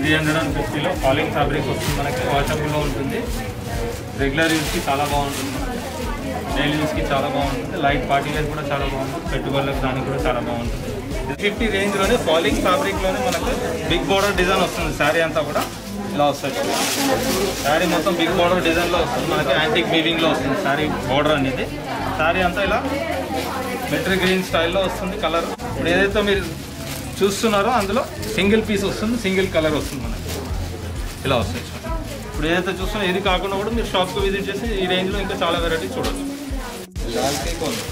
Three hundred and ఫిఫ్టీలో falling fabric వస్తుంది మనకి వాషబుల్లో ఉంటుంది రెగ్యులర్ యూస్కి చాలా బాగుంటుంది డైలీ యూస్కి చాలా బాగుంటుంది లైట్ పార్టీ వేర్ కూడా చాలా బాగుంటుంది పెట్టుబడులకు దానికి కూడా చాలా బాగుంటుంది ఫిఫ్టీ రేంజ్లోనే ఫాలింగ్ ఫ్యాబ్రిక్లోనే మనకు బిగ్ బోర్డర్ డిజైన్ వస్తుంది శారీ అంతా కూడా ఇలా వస్తుంది శారీ మొత్తం బిగ్ బోర్డర్ డిజైన్లో వస్తుంది మనకి యాంటిక్ వీవింగ్లో వస్తుంది శారీ బోర్డర్ అనేది శారీ అంతా ఇలా మెట్రిక్ గ్రీన్ స్టైల్లో వస్తుంది కలర్ ఇప్పుడు ఏదైతే మీరు చూస్తున్నారో అందులో సింగిల్ పీస్ వస్తుంది సింగిల్ కలర్ వస్తుంది మనకి ఇలా వస్తుంది ఇప్పుడు ఏదైతే చూస్తున్నా ఇది కాకుండా కూడా మీరు షాప్కి విజిట్ చేసి ఈ రేంజ్లో ఇంకా చాలా వెరైటీ చూడొచ్చు లాల్ కేక్ ఉంది.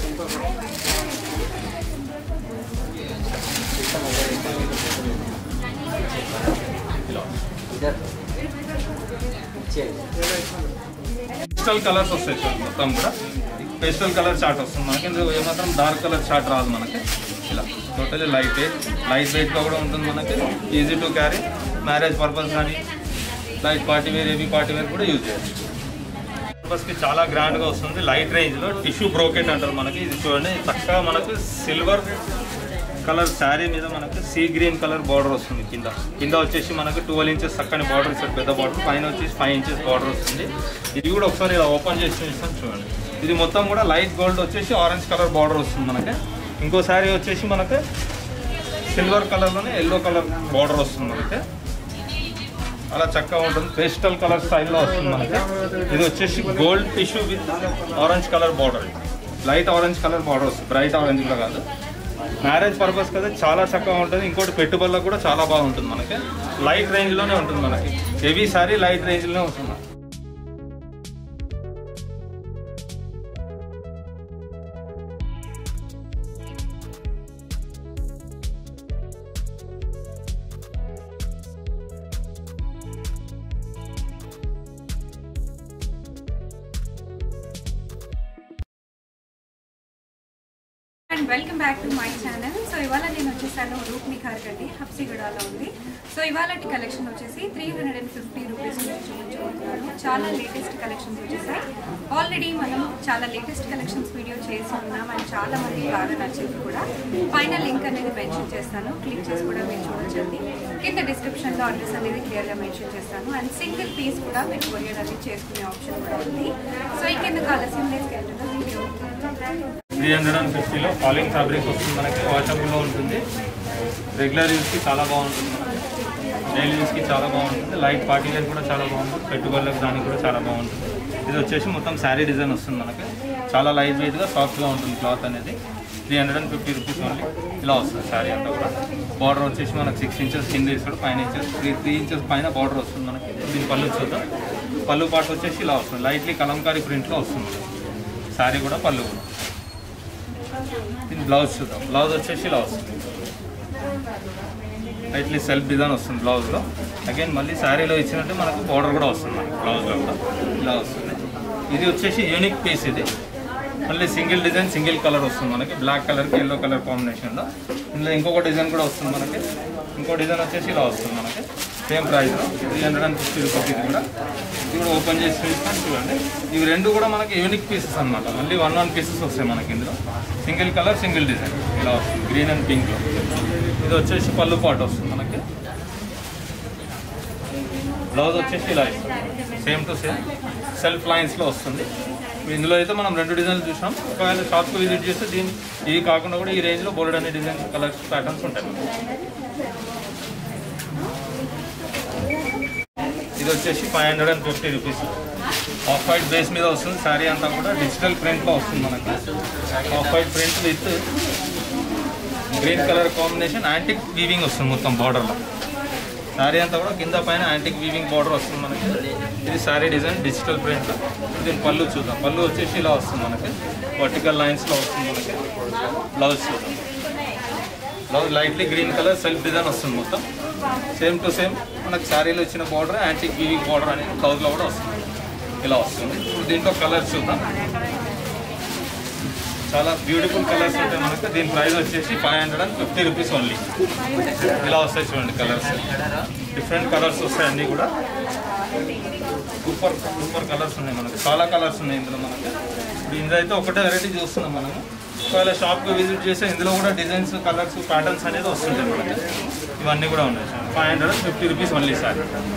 పేస్టల్ కలర్స్ వస్తాయి సార్ మొత్తం కూడా పేస్టల్ కలర్ చార్ట్ వస్తుంది మనకి ఇందులో ఏమాత్రం డార్క్ కలర్ చార్ట్ రాదు మనకి ఇలా టోటలీ లైట్ వెయిట్ లైట్ వెయిట్లో కూడా ఉంటుంది మనకి easy to carry marriage purpose కానీ లైట్ పార్టీ వేర్ ఏబీ పార్టీ వేర్ కూడా యూజ్ చేయొచ్చు పర్పస్కి చాలా గ్రాండ్గా వస్తుంది లైట్ రేంజ్లో టిష్యూ బ్రోకెట్ అంటారు మనకి ఇది చూడండి చక్కగా మనకు సిల్వర్ కలర్ శారీ మీద మనకు సీ గ్రీన్ కలర్ బార్డర్ వస్తుంది కింద కింద వచ్చేసి మనకు ట్వెల్వ్ ఇంచెస్ చక్కని బార్డర్ ఇస్తారు పెద్ద బార్డర్ పైన వచ్చేసి ఫైవ్ ఇంచెస్ బార్డర్ వస్తుంది ఇది కూడా ఒకసారి ఇలా ఓపెన్ చేసి చూపిస్తాను చూడండి ఇది మొత్తం కూడా లైట్ గోల్డ్ వచ్చేసి ఆరెంజ్ కలర్ బార్డర్ వస్తుంది మనకి ఇంకో శారీ వచ్చేసి మనకు సిల్వర్ కలర్లోనే ఎల్లో కలర్ బార్డర్ వస్తుంది మనకి అలా చక్కగా ఉంటుంది పేస్టల్ కలర్ స్టైల్లో వస్తుంది మనకి ఇది వచ్చేసి gold tissue with orange colour border light orange colour border వస్తుంది బ్రైట్ ఆరెంజ్ కూడా కాదు మ్యారేజ్ పర్పస్ కదా చాలా చక్కగా ఉంటుంది ఇంకోటి పెట్టుబడులకు కూడా చాలా బాగుంటుంది మనకి లైట్ రేంజ్లోనే ఉంటుంది మనకి హెవీ సారీ లైట్ రేంజ్లోనే ఉంటుంది and welcome back to my channel so ఇవాళ నేను వచ్చేసాను రూప్ నిఖార్ గడ్డి హబ్సిగూడలో ఉంది సో ఇవాళ కలెక్షన్ వచ్చేసి three hundred and fifty rupees చూపించుకుంటున్నాను చాలా లేటెస్ట్ కలెక్షన్స్ వచ్చేసాయి ఆల్రెడీ మనం చాలా లేటెస్ట్ కలెక్షన్స్ వీడియో చేసి ఉన్నాం అండ్ చాలా మంది బాగా నచ్చింది కూడా పైన లింక్ అనేది మెన్షన్ చేస్తాను క్లిక్ చేసి కూడా మీరు చూడొచ్చండి కింద డిస్క్రిప్షన్లో అడ్రస్ అనేది క్లియర్గా మెన్షన్ చేస్తాను అండ్ సింగిల్ పీస్ కూడా మీరు కొరియర్ అనేది చేసుకునే ఆప్షన్ కూడా ఉంది సో ఇంకెందుకు ఆలస్యం లేదు వీడియో త్రీ హండ్రెడ్ అండ్ ఫిఫ్టీలో ఫాలింగ్ ఫ్యాబ్రిక్ వస్తుంది మనకి వాషబుల్లో ఉంటుంది రెగ్యులర్ యూస్కి చాలా బాగుంటుంది డైలీ యూస్కి చాలా బాగుంటుంది లైట్ పార్టీ వేర్ కూడా చాలా బాగుంటుంది పెట్టుబడులకు దానికి కూడా చాలా బాగుంటుంది ఇది వచ్చేసి మొత్తం శారీ డిజైన్ వస్తుంది మనకి చాలా లైట్ వెయిట్గా సాఫ్ట్గా ఉంటుంది క్లాత్ అనేది three hundred and fifty rupees only ఇలా వస్తుంది శారీ అంతా కూడా బార్డర్ వచ్చేసి మనకి సిక్స్ ఇంచెస్ కింద ఇస్తాడు పైన ఇంచెస్ త్రీ త్రీ ఇంచెస్ పైన బార్డర్ వస్తుంది మనకి దీని పళ్ళు చూద్దాం పళ్ళు పాటు వచ్చేసి ఇలా వస్తుంది లైట్లీ కలంకారీ ప్రింట్లో వస్తుంది శారీ కూడా పళ్ళు కూడా దీని బ్లౌజ్ చూద్దాం బ్లౌజ్ వచ్చేసి ఇలా వస్తుంది లైట్లీ సెల్ఫ్ డిజైన్ వస్తుంది బ్లౌజ్లో అగైన్ మళ్ళీ శారీలో ఇచ్చినట్టు మనకు బార్డర్ కూడా వస్తుంది మనకి బ్లౌజ్లో కూడా ఇలా వస్తుంది ఇది వచ్చేసి యూనిక్ పీస్ ఇది మళ్ళీ సింగిల్ డిజైన్ సింగిల్ కలర్ వస్తుంది మనకి బ్లాక్ కలర్కి ఎల్లో కలర్ కాంబినేషన్లో ఇందులో ఇంకొక డిజైన్ కూడా వస్తుంది మనకి ఇంకో డిజైన్ వచ్చేసి ఇలా వస్తుంది మనకి సేమ్ ప్రైస్లో three hundred and fifty rupees ఇది కూడా ఇది కూడా ఓపెన్ చేసి చూపిస్తాను చూడండి ఇవి రెండు కూడా మనకి యూనిక్ పీసెస్ అన్నమాట మళ్ళీ వన్ వన్ పీసెస్ వస్తాయి మనకి ఇందులో సింగిల్ కలర్ సింగిల్ డిజైన్ ఇలా వస్తుంది గ్రీన్ అండ్ పింక్లో ఇది వచ్చేసి పళ్ళు పాటు వస్తుంది మనకి బ్లౌజ్ వచ్చేసి ఇలా ఇస్తుంది సేమ్ టు సేమ్ సెల్ఫ్ లైన్స్లో వస్తుంది ఇప్పుడు ఇందులో అయితే మనం రెండు డిజైన్లు చూసాం ఒకవేళ షాప్కి విజిట్ చేస్తే దీని ఇవి కాకుండా కూడా ఈ రేంజ్లో బోర్డ్ అనే డిజైన్ కలర్స్ ప్యాటర్న్స్ ఉంటాయి మనకి. ఇది వచ్చేసి five hundred and fifty rupees off white base మీద వస్తుంది శారీ అంతా కూడా డిజిటల్ ప్రింట్లో వస్తుంది మనకి off white print with green colour combination antique weaving వస్తుంది మొత్తం బార్డర్లో శారీ అంతా కూడా కింద పైన యాంటిక్ వీవింగ్ బార్డర్ వస్తుంది మనకి ఇది శారీ డిజైన్ డిజిటల్ ప్రింట్ దీని పళ్ళు చూద్దాం పళ్ళు వచ్చేసి ఇలా వస్తుంది మనకి వర్టికల్ లైన్స్లో వస్తుంది మనకి బ్లౌజ్ చూద్దాం blouse lightly green colour self design వస్తుంది మొత్తం సేమ్ టు సేమ్ మనకి శారీలో ఇచ్చిన బార్డర్ యాంటిక్ వీవింగ్ బార్డర్ అనేది బ్లౌజ్లో కూడా వస్తుంది ఇలా వస్తుంది ఇప్పుడు దీంట్లో కలర్స్ చూద్దాం చాలా బ్యూటిఫుల్ కలర్స్ ఉంటాయి మనకి దీని ప్రైస్ వచ్చేసి five hundred and fifty rupees only ఇలా వస్తాయి చూడండి కలర్స్ డిఫరెంట్ కలర్స్ వస్తాయి అన్నీ కూడా సూపర్ సూపర్ కలర్స్ ఉన్నాయి మనకి చాలా కలర్స్ ఉన్నాయి ఇందులో మనకి ఇప్పుడు ఇందులో అయితే ఒకటే వెరైటీ చూస్తున్నాం మనము ఒకవేళ షాప్కి విజిట్ చేస్తే ఇందులో కూడా డిజైన్స్ కలర్స్ ప్యాటర్న్స్ అనేది వస్తుంటాయి మనకి ఇవన్నీ కూడా ఉన్నాయి sir five hundred fifty rupees only sir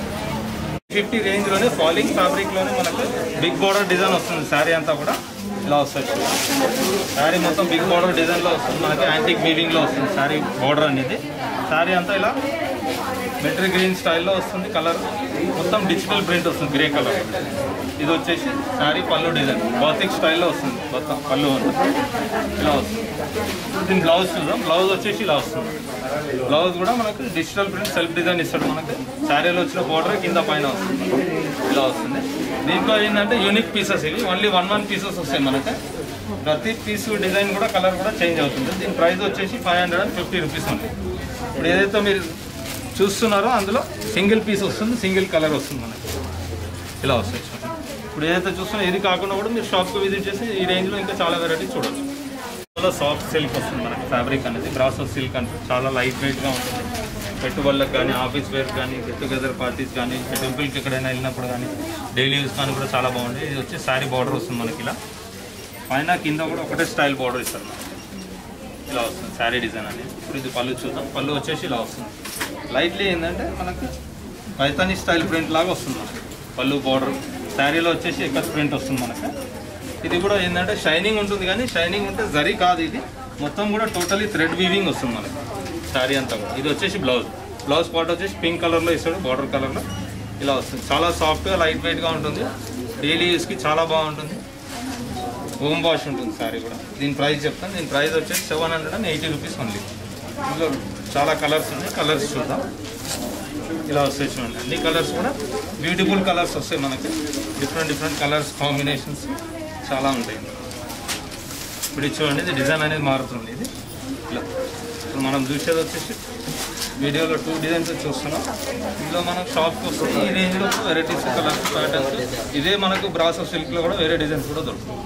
fifty రేంజ్లోనే ఫాలింగ్ ఫ్యాబ్రిక్లోనే మనకు బిగ్ బార్డర్ డిజైన్ వస్తుంది శారీ అంతా కూడా ఇలా వస్తుంది శారీ మొత్తం బిగ్ బార్డర్ డిజైన్లో వస్తుంది మనకి యాంటిక్ వీవింగ్లో వస్తుంది శారీ బార్డర్ అనేది శారీ అంతా ఇలా మెట్రిక్ గ్రీన్ స్టైల్లో వస్తుంది కలర్ మొత్తం డిజిటల్ ప్రింట్ వస్తుంది గ్రే కలర్ ఇది వచ్చేసి శారీ పళ్ళు డిజైన్ బాతిక్ స్టైల్లో వస్తుంది మొత్తం పళ్ళు అంతా ఇలా వస్తుంది దీని బ్లౌజ్ చూద్దాం బ్లౌజ్ వచ్చేసి ఇలా వస్తుంది బ్లౌజ్ కూడా మనకు డిజిటల్ ప్రింట్ సెల్ఫ్ డిజైన్ ఇస్తాడు మనకి శారీలో వచ్చిన బోర్డర్ కింద పైన వస్తుంది ఇలా వస్తుంది దీంట్లో ఏంటంటే యూనిక్ పీసెస్ ఇవి ఓన్లీ వన్ వన్ పీసెస్ వస్తాయి మనకి ప్రతి పీస్ డిజైన్ కూడా కలర్ కూడా చేంజ్ అవుతుంది దీని ప్రైస్ వచ్చేసి five hundred and fifty rupees ఉంది ఇప్పుడు ఏదైతే మీరు చూస్తున్నారో అందులో సింగిల్ పీస్ వస్తుంది సింగిల్ కలర్ వస్తుంది మనకి ఇలా వస్తాయి చూడండి. ఇప్పుడు ఏదైతే చూస్తున్నా ఇది కాకుండా కూడా మీరు షాప్కి విజిట్ చేసి ఈ రేంజ్లో ఇంకా చాలా వెరైటీ చూడొచ్చు చాలా సాఫ్ట్ సిల్క్ వస్తుంది మనకి ఫ్యాబ్రిక్ అనేది బ్రాసో సిల్క్ అంటే చాలా లైట్ వెయిట్గా ఉంటుంది పెట్టుబడులకు కానీ ఆఫీస్ వేర్ కానీ గెట్ టుగెదర్ పార్టీస్ కానీ టెంపుల్కి ఎక్కడైనా వెళ్ళినప్పుడు కానీ డైలీ యూస్ కానీ కూడా చాలా బాగుంది ఇది వచ్చి శారీ బార్డర్ వస్తుంది మనకి ఇలా పైన కింద కూడా ఒకటే స్టైల్ బార్డర్ ఇస్తారు మనకి ఇలా వస్తుంది శారీ డిజైన్ అనేది ఇప్పుడు ఇది పళ్ళు చూద్దాం పళ్ళు వచ్చేసి ఇలా వస్తుంది లైట్లీ ఏంటంటే మనకి పైతానీ స్టైల్ ప్రింట్ లాగా వస్తుంది మనకి పళ్ళు బార్డర్ శారీలో వచ్చేసి ఎక్కడ ప్రింట్ వస్తుంది మనకి ఇది కూడా ఏంటంటే షైనింగ్ ఉంటుంది కానీ షైనింగ్ ఉంటే జరీ కాదు ఇది మొత్తం కూడా టోటలీ థ్రెడ్ వీవింగ్ వస్తుంది మనకి శారీ అంతా కూడా ఇది వచ్చేసి బ్లౌజ్ బ్లౌజ్ పార్ట్ వచ్చేసి పింక్ కలర్లో ఇస్తాడు బార్డర్ కలర్లో ఇలా వస్తుంది చాలా సాఫ్ట్గా లైట్ వెయిట్గా ఉంటుంది డైలీ యూస్కి చాలా బాగుంటుంది హోమ్ వాష్ ఉంటుంది సారీ కూడా దీని ప్రైస్ చెప్తాను దీని ప్రైస్ వచ్చేసి seven hundred and eighty rupees only ఇందులో చాలా కలర్స్ ఉన్నాయి కలర్స్ చూద్దాం ఇలా వస్తాయి చూడండి అన్ని కలర్స్ కూడా బ్యూటిఫుల్ కలర్స్ వస్తాయి మనకి డిఫరెంట్ డిఫరెంట్ కలర్స్ కాంబినేషన్స్ చాలా ఉంటాయి ఇప్పుడు ఇది చూడండి ఇది డిజైన్ అనేది మారుతుంది ఇది ఇలా ఇప్పుడు మనం చూసేది వచ్చేసి వీడియోలో టూ డిజైన్స్ చూస్తున్నాం ఇందులో మనం షాప్కి వస్తే ఈ రేంజ్లో వెరైటీస్ కలర్స్ ప్యాటర్న్స్ ఇదే మనకు బ్రాసో సిల్క్లో కూడా వేరే డిజైన్స్ కూడా దొరుకుతాయి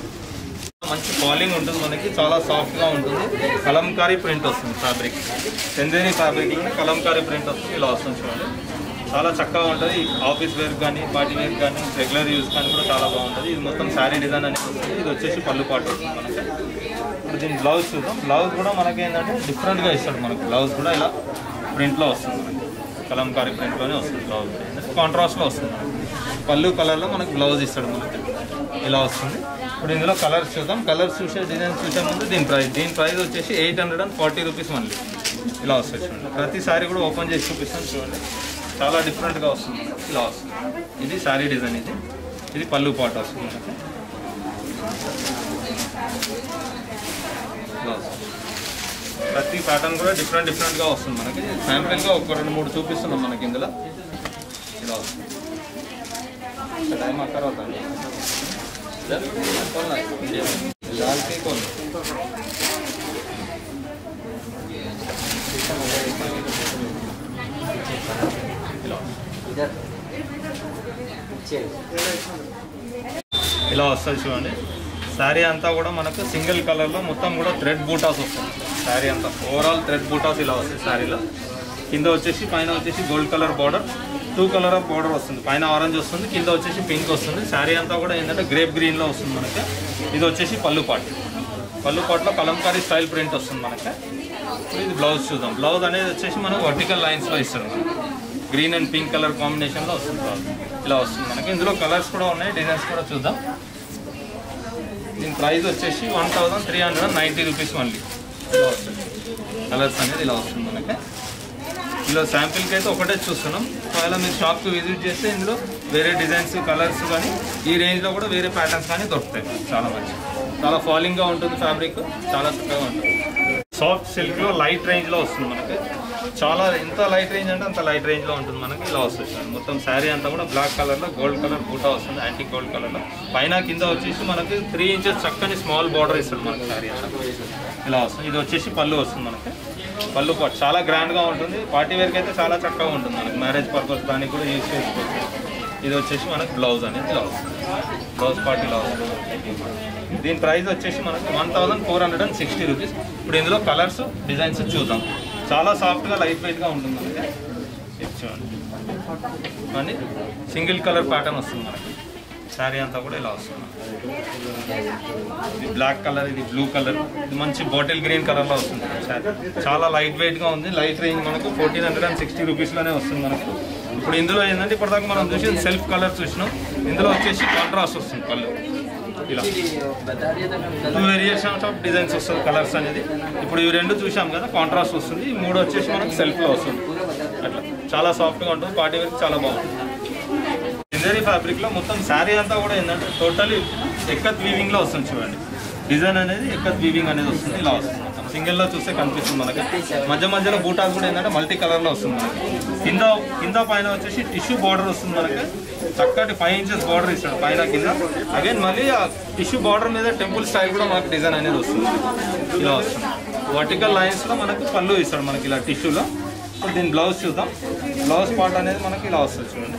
మంచి పాలింగ్ ఉంటుంది మనకి చాలా సాఫ్ట్గా ఉంటుంది కలంకారీ ప్రింట్ వస్తుంది ఫ్యాబ్రిక్ చందేరి ఫ్యాబ్రిక్లో కలంకారీ ప్రింట్ వస్తుంది ఇలా వస్తుంది చూడండి చాలా చక్కగా ఉంటుంది ఆఫీస్ వేర్ కానీ పార్టీ వేర్ కానీ రెగ్యులర్ యూస్ కానీ కూడా చాలా బాగుంటుంది ఇది మొత్తం శారీ డిజైన్ అనేది వస్తుంది ఇది వచ్చేసి పళ్ళు పాటు వస్తుంది మనకి ఇప్పుడు దీని బ్లౌజ్ చూద్దాం బ్లౌజ్ కూడా మనకి ఏంటంటే డిఫరెంట్గా ఇస్తాడు మనకి బ్లౌజ్ కూడా ఇలా ప్రింట్లో వస్తుంది మనకి కలంకారీ ప్రింట్లోనే వస్తుంది బ్లౌజ్ కాంట్రాస్ట్లో వస్తుంది మనకి పళ్ళు కలర్లో మనకి బ్లౌజ్ ఇస్తాడు మనకి ఇలా వస్తుంది ఇప్పుడు ఇందులో కలర్స్ చూద్దాం కలర్స్ చూసే డిజైన్ చూసే ముందు దీని ప్రైస్ దీని ప్రైస్ వచ్చేసి eight hundred and forty rupees మళ్ళీ ఇలా వస్తుంది చూడండి ప్రతిసారి కూడా ఓపెన్ చేసి చూపిస్తాను చూడండి చాలా డిఫరెంట్గా వస్తుంది మనకి. ఇలా వస్తుంది ఇది శారీ డిజైన్ ఇది ఇది పళ్ళు పాట వస్తుంది మనకి ఇలా వస్తుంది ప్రతి ప్యాటర్న్ కూడా డిఫరెంట్ డిఫరెంట్గా వస్తుంది మనకి శాంపిల్గా ఒక రెండు మూడు చూపిస్తున్నాం మనకి ఇందులో ఇలా వస్తుంది టైం అక్కడ అవుతుంది लाल के कौन ఇలా వస్తుంది చూడండి శారీ అంతా కూడా మనకు సింగిల్ కలర్లో మొత్తం కూడా థ్రెడ్ బూటాస్ వస్తుంది శారీ అంతా ఓవరాల్ థ్రెడ్ బూటాస్ ఇలా వస్తాయి శారీలో కింద వచ్చేసి పైన వచ్చేసి gold colour border two colour of border వస్తుంది పైన ఆరెంజ్ వస్తుంది కింద వచ్చేసి పింక్ వస్తుంది శారీ అంతా కూడా ఏంటంటే గ్రేప్ గ్రీన్లో వస్తుంది మనకి ఇది వచ్చేసి పళ్ళు పాట్ పళ్ళు పాట్లో కలంకారీ స్టైల్ ప్రింట్ వస్తుంది మనకి ఇప్పుడు ఇది బ్లౌజ్ చూద్దాం బ్లౌజ్ అనేది వచ్చేసి మనకు వర్టికల్ లైన్స్లో ఇస్తారు మనకి గ్రీన్ అండ్ పింక్ కలర్ కాంబినేషన్లో వస్తుంది బ్లౌజ్ ఇలా వస్తుంది మనకి ఇందులో కలర్స్ కూడా ఉన్నాయి డిజైన్స్ కూడా చూద్దాం దీని ప్రైస్ వచ్చేసి one thousand three hundred and ninety rupees మళ్ళీ ఇలా వస్తుంది కలర్స్ అనేది ఇలా వస్తుంది మనకి ఇందులో శాంపిల్కి అయితే ఒకటే చూస్తున్నాం ఒకవేళ మీరు షాప్కి విజిట్ చేస్తే ఇందులో వేరే డిజైన్స్ కలర్స్ కానీ ఈ రేంజ్లో కూడా వేరే ప్యాటర్న్స్ కానీ దొరుకుతాయి చాలా మంచి చాలా ఫాలింగ్గా ఉంటుంది ఫ్యాబ్రిక్ చాలా చక్కగా ఉంటుంది సాఫ్ట్ సిల్క్లో లైట్ రేంజ్లో వస్తుంది మనకి చాలా ఎంత లైట్ రేంజ్ అంటే అంత లైట్ రేంజ్లో ఉంటుంది మనకి ఇలా వస్తుంది చూడండి. మొత్తం శారీ అంతా కూడా బ్లాక్ కలర్లో గోల్డ్ కలర్ బూటా వస్తుంది యాంటీ గోల్డ్ కలర్లో పైన కింద వచ్చేసి మనకి త్రీ ఇంచెస్ చక్కని స్మాల్ బార్డర్ ఇస్తుంది మనకి శారీ అంతా ఇలా వస్తుంది ఇది వచ్చేసి పళ్ళు వస్తుంది మనకి పళ్ళు పాటు చాలా గ్రాండ్గా ఉంటుంది పార్టీ వేర్కి అయితే చాలా చక్కగా ఉంటుంది మనకి మ్యారేజ్ పర్పస్ దానికి కూడా యూజ్ చేసుకోవచ్చు ఇది వచ్చేసి మనకి బ్లౌజ్ అనేది ఇలా వస్తుంది బ్లౌజ్ పార్ట్ ఇలా వస్తుంది దీని ప్రైస్ వచ్చేసి మనకి one thousand four hundred and sixty rupees ఇప్పుడు ఇందులో కలర్స్ డిజైన్స్ చూద్దాం చాలా సాఫ్ట్గా లైట్ వెయిట్గా ఉంటుంది మనకి ఇది చూడండి అని సింగిల్ కలర్ ప్యాటర్న్ వస్తుంది మనకి శారీ అంతా కూడా ఇలా వస్తుంది ఇది బ్లాక్ కలర్ ఇది బ్లూ కలర్ ఇది మంచి బాటిల్ గ్రీన్ కలర్ లో వస్తుంది శారీ చాలా లైట్ వెయిట్ గా ఉంది లైట్ రేంజ్ మనకు fourteen hundred and sixty rupees లోనే వస్తుంది మనకు ఇప్పుడు ఇందులో ఏంటంటే ఇప్పటిదాకా మనం చూసి సెల్ఫ్ కలర్ చూసినాం ఇందులో వచ్చేసి కాంట్రాస్ట్ వస్తుంది పళ్ళు ఇలా టూ వేరియేషన్స్ ఆఫ్ డిజైన్స్ వస్తుంది కలర్స్ అనేది ఇప్పుడు ఇవి రెండు చూసాం కదా కాంట్రాస్ట్ వస్తుంది ఈ మూడు వచ్చేసి మనకు సెల్ఫ్ లో వస్తుంది అట్లా చాలా సాఫ్ట్ గా ఉంటుంది పార్టీ వేర్ చాలా బాగుంటుంది సిందరీ ఫ్యాబ్రిక్ లో మొత్తం శారీ అంతా కూడా ఏంటంటే టోటలీ ఎక్కత్ వీవింగ్ లో వస్తుంది చూడండి డిజైన్ అనేది ఎక్కత్ వీవింగ్ అనేది వస్తుంది ఇలా వస్తుంది మొత్తం సింగిల్ లో చూస్తే కనిపిస్తుంది మనకి మధ్య మధ్యలో బూటాస్ కూడా ఏంటంటే మల్టీ కలర్ లో వస్తుంది మనకి కింద కింద పైన వచ్చేసి టిష్యూ బార్డర్ వస్తుంది మనకి చక్కటి ఫైవ్ ఇంచెస్ బార్డర్ ఇస్తాడు పైన కింద అగైన్ మళ్ళీ ఆ టిష్యూ బార్డర్ మీద టెంపుల్ స్టైల్ కూడా మనకి డిజైన్ అనేది వస్తుంది ఇలా వస్తుంది వర్టికల్ లైన్స్ లో మనకి పళ్ళు ఇస్తాడు మనకి ఇలా టిష్యూలో ఇప్పుడు దీని బ్లౌజ్ చూద్దాం బ్లౌజ్ పార్ట్ అనేది మనకి ఇలా వస్తుంది చూడండి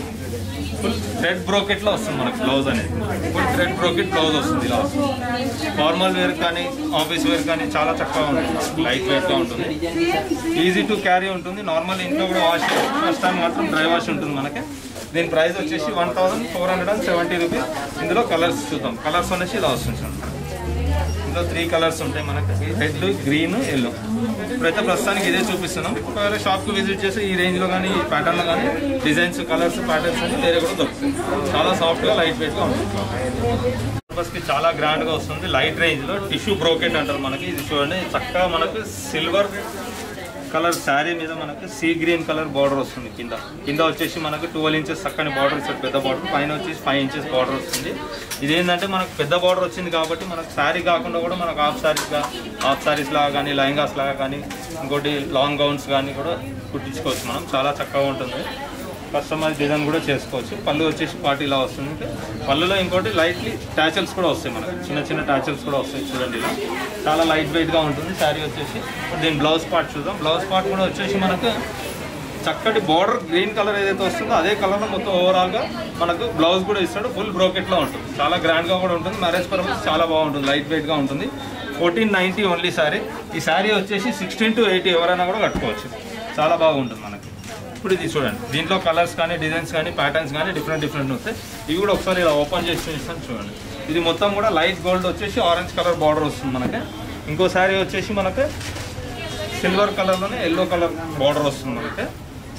ఫుల్ థ్రెడ్ బ్రోకెట్ లో వస్తుంది మనకి బ్లౌజ్ అనేది ఫుల్ థ్రెడ్ బ్రోకెట్ బ్లౌజ్ వస్తుంది ఇలా వస్తుంది ఫార్మల్ వేర్ కానీ ఆఫీస్ వేర్ కానీ చాలా చక్కగా ఉంటుంది లైట్ వెయిట్ గా ఉంటుంది ఈజీ టు క్యారీ ఉంటుంది నార్మల్ ఇంట్లో కూడా వాష్ ఫస్ట్ టైం మాత్రం డ్రై వాష్ ఉంటుంది మనకి దీని ప్రైస్ వచ్చేసి one thousand four hundred and seventy rupees ఇందులో కలర్స్ చూద్దాం కలర్స్ అనేసి ఇలా వస్తుంది చూడండి ఇందులో త్రీ కలర్స్ ఉంటాయి మనకి రెడ్ గ్రీన్ ఎల్లో ఇప్పుడైతే ప్రస్తుతానికి ఇదే చూపిస్తున్నాం ఒకవేళ షాప్కి విజిట్ చేసి ఈ రేంజ్లో కానీ ఈ ప్యాటర్న్లో కానీ డిజైన్స్ కలర్స్ ప్యాటర్న్స్ అని వేరే కూడా దొరుకుతాయి చాలా సాఫ్ట్గా లైట్ వెయిట్గా ఉంటుంది పర్పస్కి చాలా గ్రాండ్గా వస్తుంది లైట్ రేంజ్లో టిష్యూ బ్రోకెట్ అంటారు మనకి ఇది చూడండి చక్కగా మనకు సిల్వర్ కలర్ శారీ మీద మనకు సీ గ్రీన్ కలర్ బార్డర్ వస్తుంది కింద కింద వచ్చేసి మనకు ట్వెల్వ్ ఇంచెస్ చక్కని బార్డర్ ఇస్తుంది పెద్ద బార్డర్ పైన వచ్చేసి ఫైవ్ ఇంచెస్ బార్డర్ వస్తుంది ఇదేంటంటే మనకు పెద్ద బార్డర్ వచ్చింది కాబట్టి మనకు శారీ కాకుండా కూడా మనకు హాఫ్ శారీస్గా హాఫ్ శారీస్ లాగా కానీ లెహంగాస్ లాగా కానీ ఇంకోటి లాంగ్ గౌన్స్ కానీ కూడా కుట్టించుకోవచ్చు మనం చాలా చక్కగా ఉంటుంది కస్టమైజ్ డిజైన్ కూడా చేసుకోవచ్చు పళ్ళు వచ్చేసి పార్టీ ఇలా వస్తుంది పళ్ళులో ఇంకోటి లైట్లీ టాచల్స్ కూడా వస్తాయి మనకి చిన్న చిన్న టాచల్స్ కూడా వస్తాయి చూడండి ఇలా చాలా లైట్ వెయిట్గా ఉంటుంది శారీ వచ్చేసి దీని బ్లౌజ్ పార్ట్ చూద్దాం బ్లౌజ్ పార్ట్ కూడా వచ్చేసి మనకు చక్కటి బార్డర్ గ్రీన్ కలర్ ఏదైతే వస్తుందో అదే కలర్లో మొత్తం ఓవరాల్గా మనకు బ్లౌజ్ కూడా ఇస్తాడు ఫుల్ బ్రోకెట్లో ఉంటుంది చాలా గ్రాండ్గా కూడా ఉంటుంది మ్యారేజ్ పర్పస్ చాలా బాగుంటుంది లైట్ వెయిట్గా ఉంటుంది ఫోర్టీన్ నైంటీ ఓన్లీ శారీ ఈ శారీ వచ్చేసి సిక్స్టీన్ టు ఎయిటీ ఎవరైనా కూడా కట్టుకోవచ్చు చాలా బాగుంటుంది మనకి ఇప్పుడు ఇది చూడండి దీంట్లో కలర్స్ కానీ డిజైన్స్ కానీ ప్యాటర్న్స్ కానీ డిఫరెంట్ డిఫరెంట్ వస్తాయి ఇవి కూడా ఒకసారి ఇలా ఓపెన్ చేసి చూపిస్తాను చూడండి ఇది మొత్తం కూడా లైట్ గోల్డ్ వచ్చేసి ఆరెంజ్ కలర్ బార్డర్ వస్తుంది మనకి ఇంకో శారీ వచ్చేసి మనకి సిల్వర్ కలర్లోనే ఎల్లో కలర్ బార్డర్ వస్తుంది మనకి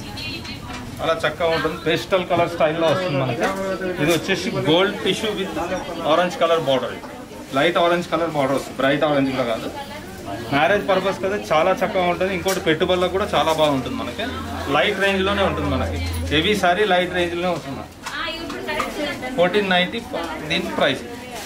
అలా చక్కగా ఉంటుంది పేస్టల్ కలర్ స్టైల్లో వస్తుంది మనకి ఇది వచ్చేసి gold tissue with orange colour border light orange colour border వస్తుంది బ్రైట్ ఆరెంజ్ కూడా కాదు మ్యారేజ్ పర్పస్ కదా చాలా చక్కగా ఉంటుంది ఇంకోటి పెట్టుబడులకు కూడా చాలా బాగుంటుంది మనకి లైట్ రేంజ్లోనే ఉంటుంది మనకి హెవీ సారీ లైట్ రేంజ్లోనే ఉంటుంది ఫోర్టీన్ నైంటీ దీని ప్రైస్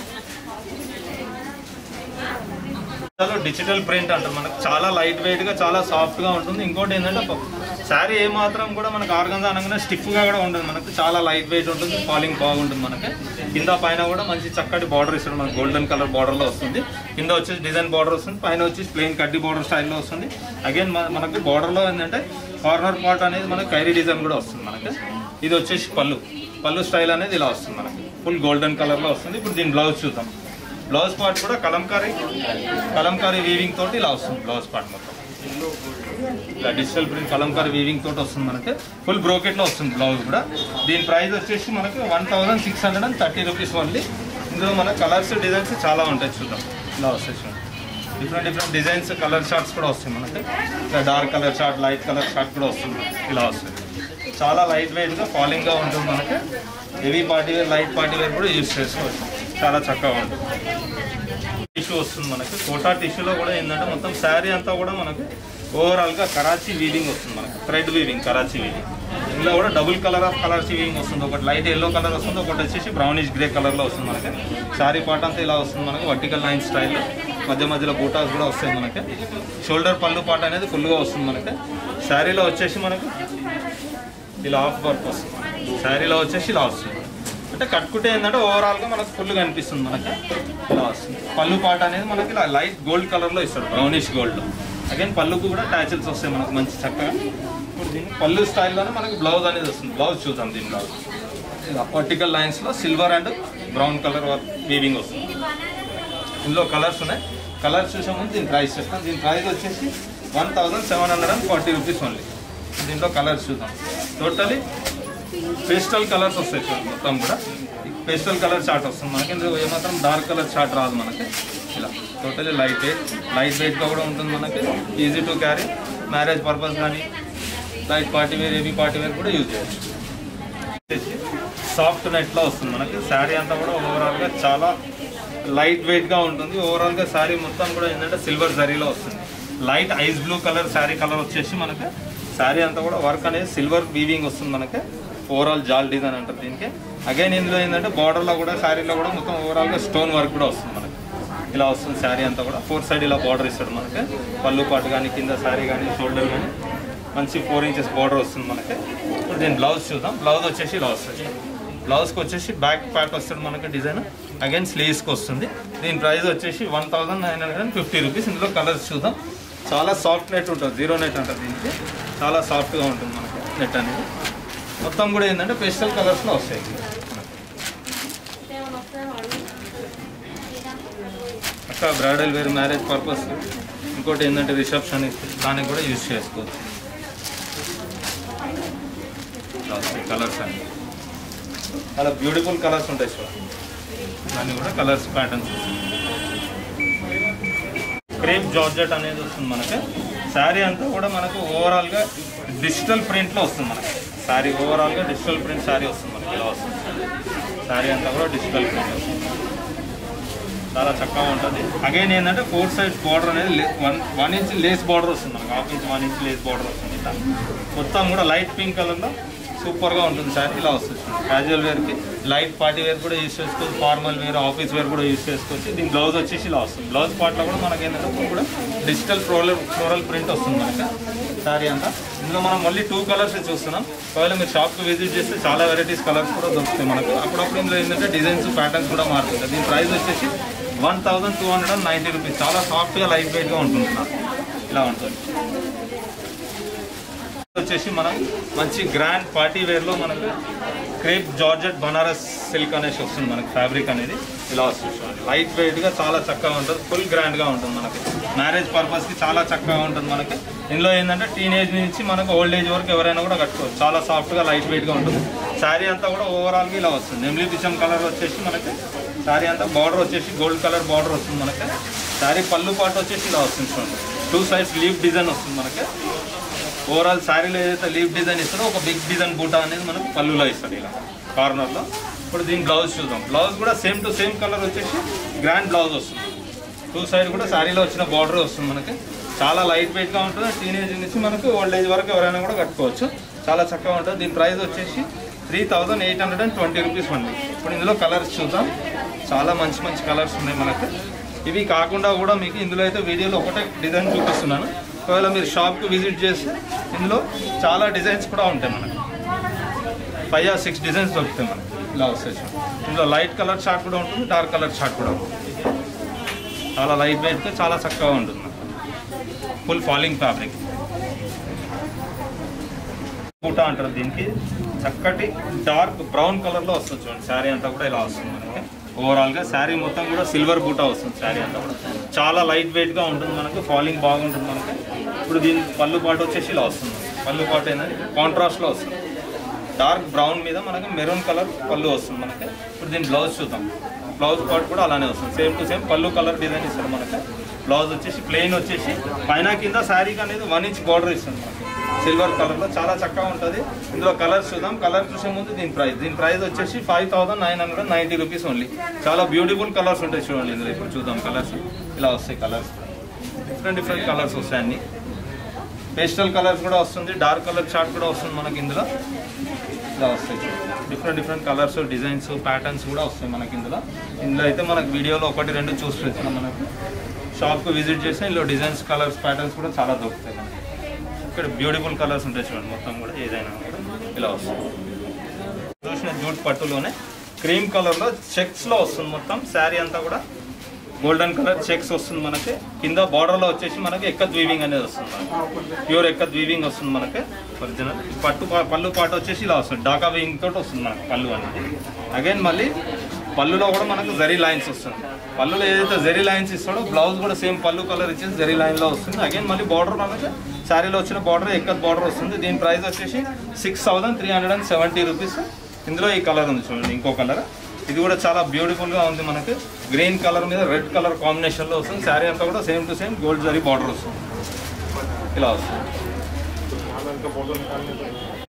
డిజిటల్ ప్రింట్ అంటారు మనకు చాలా లైట్ వెయిట్ గా చాలా సాఫ్ట్ గా ఉంటుంది ఇంకోటి ఏంటంటే శారీ ఏ మాత్రం కూడా మనకు ఆర్గన్స్ అనగానే స్టిఫ్ గా కూడా ఉంటుంది మనకు చాలా లైట్ వెయిట్ ఉంటుంది ఫాలింగ్ బాగుంటుంది మనకి కింద పైన కూడా మంచి చక్కటి బార్డర్ ఇస్తాడు మనకు గోల్డెన్ కలర్ బార్డర్ లో వస్తుంది కింద వచ్చేసి డిజైన్ బార్డర్ వస్తుంది పైన వచ్చేసి ప్లెయిన్ కడ్డీ బార్డర్ స్టైల్లో వస్తుంది అగైన్ మనకి బార్డర్ లో ఏంటంటే కార్నర్ పార్ట్ అనేది మనకి కైరీ డిజైన్ కూడా వస్తుంది మనకి ఇది వచ్చేసి పళ్ళు పళ్ళు స్టైల్ అనేది ఇలా వస్తుంది మనకి ఫుల్ గోల్డెన్ కలర్ లో వస్తుంది ఇప్పుడు దీని బ్లౌజ్ చూద్దాం బ్లౌజ్ పార్ట్ కూడా కలంకారీ కలంకారీ వీవింగ్ తోటి ఇలా వస్తుంది బ్లౌజ్ పార్ట్ మొత్తం ఇలా డిజిటల్ ప్రింట్ కలంకారీ వీవింగ్ తోటి వస్తుంది మనకి ఫుల్ బ్రోకెట్ లో వస్తుంది బ్లౌజ్ కూడా దీని ప్రైస్ వచ్చేసి మనకి one thousand six hundred and thirty rupees only ఇందులో మన కలర్స్ డిజైన్స్ చాలా ఉంటాయి చూద్దాం ఇలా వస్తాయి చూడండి different different designs colour shorts కూడా వస్తాయి మనకి ఇలా dark colour short light colour short కూడా వస్తుంది మనకి. ఇలా వస్తుంది చాలా లైట్ వెయిట్ గా ఫాలింగ్ గా ఉంటుంది మనకి heavy party wear light party wear కూడా యూజ్ చేసుకోవచ్చు చాలా చక్కగా ఉంటుంది టిష్యూ వస్తుంది మనకి కోటా టిష్యూలో కూడా ఏంటంటే మొత్తం శారీ అంతా కూడా మనకి ఓవరాల్ గా కరాచీ వీవింగ్ వస్తుంది మనకి థ్రెడ్ వీవింగ్ కరాచీ వీవింగ్ ఇందులో కూడా double colour of colours weaving వస్తుంది ఒకటి లైట్ ఎల్లో కలర్ వస్తుంది ఒకటి వచ్చేసి బ్రౌనిష్ గ్రే కలర్ లో వస్తుంది మనకి శారీ పార్ట్ అంతా ఇలా వస్తుంది మనకి వర్టికల్ లైన్ స్టైల్లో మధ్య మధ్యలో బూటాస్ కూడా వస్తాయి మనకి షోల్డర్ పళ్ళు పార్ట్ అనేది ఫుల్గా వస్తుంది మనకి శారీలో వచ్చేసి మనకి ఇలా ఆఫ్ వర్క్ వస్తుంది శారీలో వచ్చేసి ఇలా వస్తుంది అంటే కట్టుకుంటే ఏంటంటే ఓవరాల్గా మనకు ఫుల్ కనిపిస్తుంది మనకి ఇలా వస్తుంది పళ్ళు పాట అనేది మనకి ఇలా లైట్ గోల్డ్ కలర్లో ఇస్తాడు బ్రౌనిష్ గోల్డ్ అగైన్ పళ్ళుకు కూడా ట్యాచిల్స్ వస్తాయి మనకు మంచి చక్కగా ఇప్పుడు దీన్ని పళ్ళు స్టైల్లోనే మనకి బ్లౌజ్ అనేది వస్తుంది బ్లౌజ్ చూద్దాం దీని బ్లౌజ్ ఇలా వర్టికల్ లైన్స్లో silver and brown colour weaving వస్తుంది ఇందులో కలర్స్ ఉన్నాయి కలర్స్ చూసే ముందు దీని ప్రైస్ చెప్తాను దీని ప్రైస్ వచ్చేసి one thousand seven hundred and forty rupees only దీంట్లో కలర్స్ చూద్దాం టోటలీ పేస్టల్ కలర్స్ వస్తాయి చూడండి మొత్తం కూడా పేస్టల్ కలర్ చార్ట్ వస్తుంది మనకి ఇందులో ఏమాత్రం డార్క్ కలర్ చార్ట్ రాదు మనకి ఇలా టోటలీ లైట్ వెయిట్ లైట్ వెయిట్గా కూడా ఉంటుంది మనకి easy to carry marriage purpose కానీ లైట్ పార్టీ వేర్ ఏబీ పార్టీ వేర్ కూడా యూజ్ చేయొచ్చు సాఫ్ట్ నెట్లో వస్తుంది మనకి శారీ అంతా కూడా ఓవరాల్గా చాలా లైట్ వెయిట్గా ఉంటుంది ఓవరాల్గా శారీ మొత్తం కూడా ఏంటంటే సిల్వర్ జరీలో వస్తుంది light ice blue colour sari colour వచ్చేసి మనకి శారీ అంతా కూడా వర్క్ అనేది సిల్వర్ వీవింగ్ వస్తుంది మనకి ఓవరాల్ జాల్ డిజైన్ అంటారు దీనికి అగైన్ ఇందులో ఏంటంటే బార్డర్లో కూడా శారీలో కూడా మొత్తం ఓవరాల్గా స్టోన్ వర్క్ కూడా వస్తుంది మనకి ఇలా వస్తుంది శారీ అంతా కూడా ఫోర్ సైడ్ ఇలా బార్డర్ ఇస్తాడు మనకి పళ్ళు పాటు కానీ కింద శారీ కానీ షోల్డర్ కానీ మంచి ఫోర్ ఇంచెస్ బార్డర్ వస్తుంది మనకి ఇప్పుడు దీని బ్లౌజ్ చూద్దాం బ్లౌజ్ వచ్చేసి ఇలా వస్తుంది బ్లౌజ్కి వచ్చేసి బ్యాక్ ప్యాక్ వస్తుంది మనకి డిజైన్ అగైన్ స్లీవ్స్కి వస్తుంది దీని ప్రైస్ వచ్చేసి one thousand nine hundred and fifty rupees ఇందులో కలర్స్ చూద్దాం చాలా సాఫ్ట్ నెట్ ఉంటుంది జీరో నెట్ అంటారు దీనికి చాలా సాఫ్ట్గా ఉంటుంది మనకి నెట్ అనేది మొత్తం కూడా ఏంటంటే పేస్టల్ కలర్స్లో వస్తాయి అక్క బ్రైడల్ వేర్ మ్యారేజ్ పర్పస్ ఇంకోటి ఏంటంటే రిసెప్షన్ దానికి కూడా యూజ్ చేసుకోవచ్చు కలర్స్ అన్ని చాలా బ్యూటిఫుల్ కలర్స్ ఉంటాయి చూడండి దాన్ని కూడా కలర్స్ ప్యాటర్న్స్ క్రేప్ జార్జెట్ అనేది వస్తుంది మనకి శారీ అంతా కూడా మనకు ఓవరాల్గా డిజిటల్ ప్రింట్లో వస్తుంది మనకి శారీ ఓవరాల్గా డిజిటల్ ప్రింట్ శారీ వస్తుంది మనకి ఇలా వస్తుంది శారీ అంతా కూడా డిజిటల్ ప్రింట్ వస్తుంది చాలా చక్కగా ఉంటుంది అగైన్ ఏంటంటే ఫోర్ సైడ్ బార్డర్ అనేది లే- one one inch lace border వస్తుంది మనకి half inch one inch lace border వస్తుంది ఇట్లా మొత్తం కూడా లైట్ పింక్ కలర్లో సూపర్గా ఉంటుంది సార్ ఇలా వస్తుంది క్యాజువల్ వేర్కి లైట్ పార్టీ వేర్ కూడా యూస్ చేసుకోవచ్చు ఫార్మల్ వేర్ ఆఫీస్ వేర్ కూడా యూస్ చేసుకోవచ్చు దీని బ్లౌజ్ వచ్చేసి ఇలా వస్తుంది బ్లౌజ్ పార్ట్లో కూడా మనకి ఏంటంటే ఇప్పుడు కూడా డిజిటల్ ఫ్లోరల్ ఫ్లోరల్ ప్రింట్ వస్తుంది మనకి శారీ అంతా ఇందులో మనం మళ్ళీ టూ కలర్స్ చూస్తున్నాం ఒకవేళ మీరు షాప్కి విజిట్ చేస్తే చాలా వెరైటీస్ కలర్స్ కూడా దొరుకుతాయి మనకు అప్పుడప్పుడు ఇందులో ఏంటంటే డిజైన్స్ ప్యాటర్న్స్ కూడా మారుతుంటాయి దీని ప్రైస్ వచ్చేసి one thousand two hundred and ninety rupees చాలా సాఫ్ట్గా లైట్ వెయిట్గా ఉంటుంది నాకు. ఇలా ఉంటుంది వచ్చేసి మనం మంచి గ్రాండ్ పార్టీ వేర్లో మనకు క్రేప్ జార్జెట్ బనారస్ సిల్క్ అనేసి వస్తుంది మనకి ఫ్యాబ్రిక్ అనేది ఇలా వస్తుంది చూడండి. లైట్ వెయిట్గా చాలా చక్కగా ఉంటుంది ఫుల్ గ్రాండ్గా ఉంటుంది మనకి మ్యారేజ్ పర్పస్కి చాలా చక్కగా ఉంటుంది మనకి ఇందులో ఏంటంటే టీనేజ్ నుంచి మనకు ఓల్డ్ ఏజ్ వరకు ఎవరైనా కూడా కట్టుకోవచ్చు చాలా సాఫ్ట్గా లైట్ వెయిట్గా ఉంటుంది శారీ అంతా కూడా ఓవరాల్గా ఇలా వస్తుంది నెమ్లీ పిచం కలర్ వచ్చేసి మనకి శారీ అంతా బార్డర్ వచ్చేసి గోల్డ్ కలర్ బార్డర్ వస్తుంది మనకి శారీ పళ్ళు పాటు వచ్చేసి ఇలా వస్తుంది చూడండి టూ సైడ్స్ లీవ్ డిజైన్ వస్తుంది మనకి ఓవరాల్ శారీలో ఏదైతే లీవ్ డిజైన్ ఇస్తారో ఒక బిగ్ డిజైన్ బూటా అనేది మనకు పళ్ళులో ఇస్తారు ఇలా కార్నర్లో ఇప్పుడు దీని బ్లౌజ్ చూద్దాం బ్లౌజ్ కూడా సేమ్ టు సేమ్ కలర్ వచ్చేసి గ్రాండ్ బ్లౌజ్ వస్తుంది టూ సైడ్ కూడా శారీలో వచ్చిన బార్డర్ వస్తుంది మనకి చాలా లైట్ వెయిట్గా ఉంటుంది టీనేజ్ నుంచి మనకు ఓల్డ్ ఏజ్ వరకు ఎవరైనా కూడా కట్టుకోవచ్చు చాలా చక్కగా ఉంటుంది దీని ప్రైస్ వచ్చేసి three thousand eight hundred and twenty rupees అండి ఇప్పుడు ఇందులో కలర్స్ చూద్దాం చాలా మంచి మంచి కలర్స్ ఉన్నాయి మనకి ఇవి కాకుండా కూడా మీకు ఇందులో అయితే వీడియోలో ఒకటే డిజైన్ చూపిస్తున్నాను ఒకవేళ మీరు షాప్కి విజిట్ చేస్తే ఇందులో చాలా డిజైన్స్ కూడా ఉంటాయి మనకి ఫైవ్ ఆర్ సిక్స్ డిజైన్స్ దొరుకుతాయి మనకి ఇలా వస్తాయి చూడండి. ఇందులో లైట్ కలర్ షార్ట్ కూడా ఉంటుంది డార్క్ కలర్ షార్ట్ కూడా ఉంటుంది చాలా లైట్ వెయిట్గా చాలా చక్కగా ఉంటుంది ఫుల్ ఫాలింగ్ ఫ్యాబ్రిక్ బూటా అంటారు దీనికి చక్కటి డార్క్ బ్రౌన్ కలర్లో వస్తుంది చూడండి శారీ అంతా కూడా ఇలా వస్తుంది మనకి ఓవరాల్గా శారీ మొత్తం కూడా సిల్వర్ బూటా వస్తుంది శారీ అంతా కూడా చాలా లైట్ వెయిట్గా ఉంటుంది మనకి ఫాలింగ్ బాగుంటుంది మనకి ఇప్పుడు దీని పళ్ళు పాటు వచ్చేసి ఇలా వస్తుంది పళ్ళు పాటు ఏంటంటే కాంట్రాస్ట్లో వస్తుంది డార్క్ బ్రౌన్ మీద మనకి మెరూన్ కలర్ పళ్ళు వస్తుంది మనకి ఇప్పుడు దీని బ్లౌజ్ చూద్దాం బ్లౌజ్ పార్ట్ కూడా అలానే వస్తుంది same to same pallu colour design ఇస్తారు మనకి బ్లౌజ్ వచ్చేసి ప్లెయిన్ వచ్చేసి పైన కింద శారీకి అనేది వన్ ఇంచ్ బార్డర్ ఇస్తుంది మనకి సిల్వర్ కలర్లో చాలా చక్కగా ఉంటుంది ఇందులో కలర్స్ చూద్దాం కలర్ చూసే ముందు దీని ప్రైస్ దీని ప్రైస్ వచ్చేసి five thousand nine hundred ninety rupees only చాలా బ్యూటిఫుల్ కలర్స్ ఉంటాయి చూడండి ఇందులో ఇప్పుడు చూద్దాం కలర్స్ ఇలా వస్తాయి కలర్స్ డిఫరెంట్ డిఫరెంట్ కలర్స్ వస్తాయి అన్ని పేస్టల్ కలర్స్ కూడా వస్తుంది డార్క్ కలర్ చార్ట్ కూడా వస్తుంది మనకి ఇందులో ఇలా వస్తాయి different different colours designs patterns కూడా వస్తాయి మనకి ఇందులో ఇందులో అయితే మనకి వీడియోలో ఒకటి రెండు చూస్తున్నాం మనకి షాప్కి విజిట్ చేస్తే ఇందులో డిజైన్స్ కలర్స్ ప్యాటర్న్స్ కూడా చాలా దొరుకుతాయి మనకి ఇక్కడ బ్యూటిఫుల్ కలర్స్ ఉంటాయి చూడండి మొత్తం కూడా ఏదైనా కూడా ఇలా వస్తుంది చూసిన జూట్ పట్టులోనే క్రీమ్ కలర్లో చెక్స్లో వస్తుంది మొత్తం శారీ అంతా కూడా గోల్డెన్ కలర్ చెక్స్ వస్తుంది మనకి కింద బార్డర్లో వచ్చేసి మనకి ఎక్కత్ వీవింగ్ అనేది వస్తుంది మనకి ప్యూర్ ఎక్కత్ వీవింగ్ వస్తుంది మనకి ఒరిజినల్ పట్టు పా- పళ్ళు పాట వచ్చేసి ఇలా వస్తుంది డాకా వీవింగ్ తోటి వస్తుంది మనకి పళ్ళు అనేది అగైన్ మళ్ళీ పళ్ళులో కూడా మనకు జరీ లైన్స్ వస్తుంది పళ్ళులో ఏదైతే జరీ లైన్స్ ఇస్తాడో బ్లౌజ్ కూడా సేమ్ పళ్ళు కలర్ ఇచ్చేసి జరీ లైన్లో వస్తుంది అగైన్ మళ్ళీ బార్డర్ మనకి శారీలో వచ్చిన బార్డర్ ఎక్కత్ బార్డర్ వస్తుంది దీని ప్రైస్ వచ్చేసి six thousand three hundred and seventy rupees ఇందులో ఈ కలర్ ఉంది చూడండి ఇంకో కలర్ ఇది కూడా చాలా బ్యూటిఫుల్ గా ఉంది మనకి గ్రీన్ కలర్ మీద రెడ్ కలర్ కాంబినేషన్ లో వస్తుంది శారీ అంతా కూడా same to same gold zari border వస్తుంది ఇలా వస్తుంది